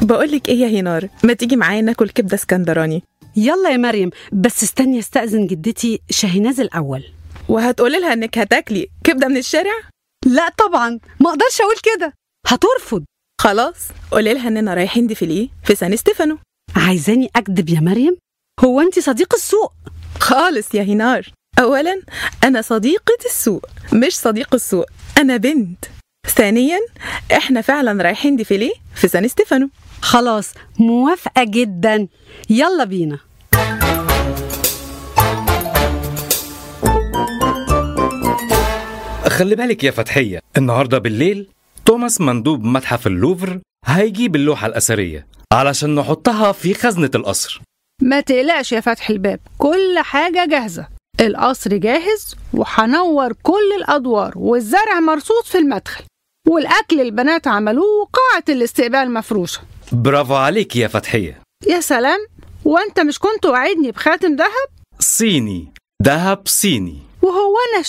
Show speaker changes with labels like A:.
A: بقولك ايه يا هينار ما تيجي معايا ناكل كبده اسكندراني
B: يلا يا مريم بس استني استأذن جدتي شاهيناز الأول
A: وهتقولي لها انك هتاكلي كبده من الشارع
B: لا طبعا ما اقدرش اقول كده هترفض
A: خلاص قولي لها اننا رايحين ديفيليه في سان ستيفانو
B: عايزاني اكذب يا مريم هو انت صديق السوق
A: خالص يا هينار اولا انا صديقه السوق مش صديق السوق انا بنت ثانيا احنا فعلا رايحين ديفيليه في سان ستيفانو
B: خلاص موافقة جدا يلا بينا
C: خلي بالك يا فتحية النهاردة بالليل توماس مندوب متحف اللوفر هيجيب اللوحة الأثرية علشان نحطها في خزنة القصر
D: ما تقلقش يا فتح الباب كل حاجة جاهزة القصر جاهز وهنور كل الأدوار والزرع مرصوص في المدخل والأكل البنات عملوه وقاعة الاستقبال مفروشة
C: برافو عليك يا فتحية
D: يا سلام وانت مش كنت وعدني بخاتم دهب
C: صيني دهب صيني
D: وهو انا